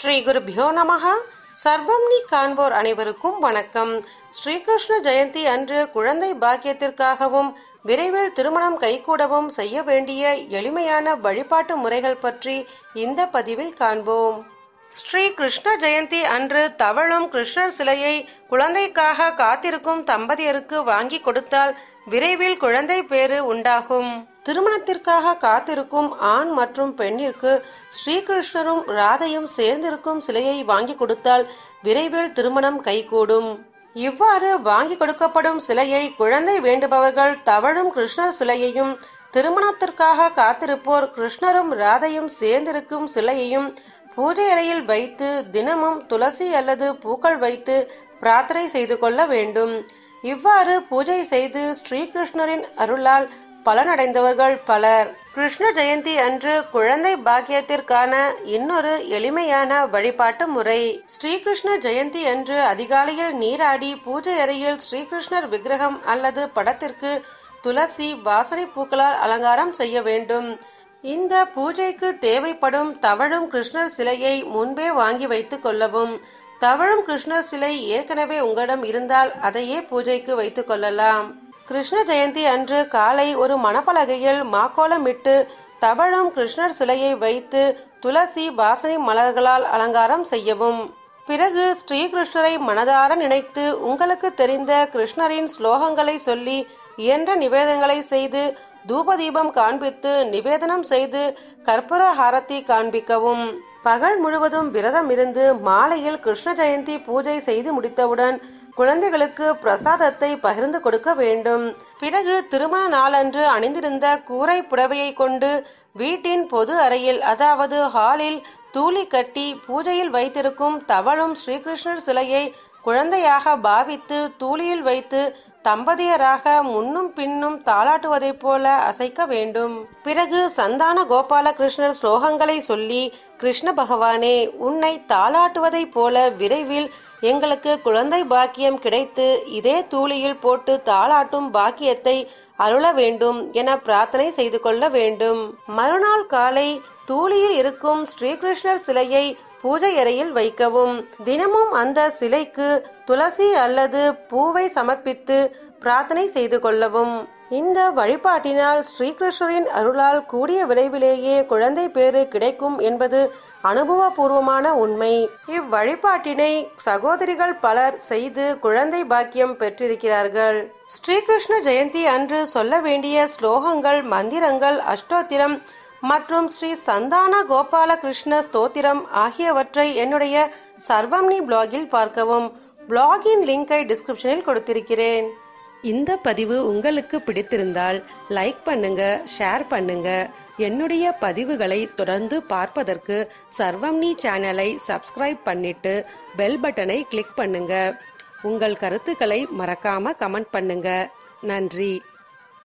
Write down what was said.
ஸ்ரீ குருபியோ நமஹ சர்வம் நீ காண்போர் அனைவருக்கும் வணக்கம் ஸ்ரீகிருஷ்ண ஜெயந்தி அன்று குழந்தை பாக்கியத்திற்காகவும் விரைவில் திருமணம் கைகூடவும் செய்ய வேண்டிய எளிமையான வழிபாட்டு முறைகள் பற்றி இந்த பதிவில் காண்போம் ஸ்ரீ கிருஷ்ண ஜெயந்தி அன்று தவழும் கிருஷ்ணர் சிலையை குழந்தைக்காக காத்திருக்கும் தம்பதியருக்கு வாங்கி கொடுத்தால் விரைவில் குழந்தை பேறு உண்டாகும் திருமணத்திற்காக காத்திருக்கும் ஆண் மற்றும் பெண்ணிற்கு ஸ்ரீகிருஷ்ணரும் ராதையும் சேர்ந்திருக்கும் சிலையை வாங்கி கொடுத்தால் விரைவில் திருமணம் கைகூடும் இவ்வாறு வாங்கி கொடுக்கப்படும் சிலையை குழந்தை வேண்டுபவர்கள் தவழும் கிருஷ்ணர் சிலையையும் திருமணத்திற்காக காத்திருப்போர் கிருஷ்ணரும் ராதையும் சேர்ந்திருக்கும் சிலையையும் பூஜை அறையில் வைத்து தினமும் துளசி அல்லது பூக்கள் வைத்து பிரார்த்தனை செய்து கொள்ள வேண்டும் இவ்வாறு பூஜை செய்து ஸ்ரீகிருஷ்ணரின் அருளால் பலனடைந்தவர்கள் பலர் கிருஷ்ண ஜெயந்தி அன்று குழந்தை பாக்கியத்திற்கான இன்னொரு எளிமையான வழிபாட்டு முறை ஸ்ரீகிருஷ்ண ஜெயந்தி அன்று அதிகாலையில் நீராடி பூஜை அறையில் ஸ்ரீகிருஷ்ணர் விக்கிரகம் அல்லது படத்திற்கு துளசி வாசனை பூக்களால் அலங்காரம் செய்ய வேண்டும் இந்த பூஜைக்கு தேவைப்படும் தவழும் கிருஷ்ணர் சிலையை முன்பே வாங்கி வைத்துக் கொள்ளவும் தவழும் கிருஷ்ணர் சிலை ஏற்கனவே உங்களிடம் இருந்தால் அதையே பூஜைக்கு வைத்துக் கொள்ளலாம் கிருஷ்ண ஜெயந்தி அன்று காலை ஒரு மணப்பலகையில் மாக்கோலமிட்டு தவழும் கிருஷ்ணர் சிலையை வைத்து துளசி வாசனை மலர்களால் அலங்காரம் செய்யவும் பிறகு ஸ்ரீகிருஷ்ணரை மனதார நினைத்து உங்களுக்கு தெரிந்த கிருஷ்ணரின் ஸ்லோகங்களை சொல்லி இயன்ற நிவேதங்களை செய்து தூபதீபம் காண்பித்து நிவேதனம் செய்து கற்பூர ஹாரத்தி காண்பிக்கவும் பகல் முழுவதும் விரதம் இருந்து மாலையில் கிருஷ்ண ஜெயந்தி பூஜை செய்து முடித்தவுடன் குழந்தைகளுக்கு பிரசாதத்தை பகிர்ந்து கொடுக்க வேண்டும் பிறகு திருமண நாளன்று அணிந்திருந்த கூரை புடவையை கொண்டு வீட்டின் பொது அறையில் அதாவது ஹாலில் தூளி கட்டி பூஜையில் வைத்திருக்கும் தவழும் ஸ்ரீகிருஷ்ணர் சிலையை குழந்தையாக பாவித்து தூளியில் வைத்து தம்பதியராக முன்னும் பின்னும் தாளாட்டுவதைப் போல அசைக்க வேண்டும் பிறகு சந்தான கோபால கிருஷ்ணர் ஸ்லோகங்களை சொல்லி கிருஷ்ண பகவானே உன்னை தாளாட்டுவதைப் போல விரைவில் எங்களுக்கு குழந்தை பாக்கியம் கிடைத்து இதே தூளியில் போட்டு தாளாட்டும் பாக்கியத்தை அருள வேண்டும் என பிரார்த்தனை செய்து கொள்ள வேண்டும் மறுநாள் காலை தூளியில் இருக்கும் ஸ்ரீகிருஷ்ணர் சிலையை பூஜை அறையில் வைக்கவும் தினமும் அந்த சிலைக்கு துளசி அல்லது பூவை சமர்ப்பித்து பிரார்த்தனை செய்து கொள்ளவும் இந்த வழிபாட்டினால் ஸ்ரீகிருஷ்ணரின் அருளால் கூடிய விரைவிலேயே குழந்தை பேறு கிடைக்கும் என்பது அனுபவபூர்வமான உண்மை இவ்வழிபாட்டினை சகோதரிகள் பலர் செய்து குழந்தை பாக்கியம் பெற்றிருக்கிறார்கள் ஸ்ரீகிருஷ்ண ஜெயந்தி அன்று சொல்ல வேண்டிய ஸ்லோகங்கள் மந்திரங்கள் அஷ்டோத்திரம் மற்றும் ஸ்ரீ சந்தான கோபால கிருஷ்ண ஸ்தோத்திரம் ஆகியவற்றை என்னுடைய சர்வம்னி பிளாகில் பார்க்கவும் பிளாகின் லிங்கை டிஸ்கிரிப்ஷனில் கொடுத்திருக்கிறேன் இந்த பதிவு உங்களுக்கு பிடித்திருந்தால் லைக் பண்ணுங்க ஷேர் பண்ணுங்க என்னுடைய பதிவுகளை தொடர்ந்து பார்ப்பதற்கு சர்வம்னி சேனலை சப்ஸ்கிரைப் பண்ணிட்டு பெல் பட்டனை கிளிக் பண்ணுங்க உங்கள் கருத்துக்களை மறக்காம கமெண்ட் பண்ணுங்க நன்றி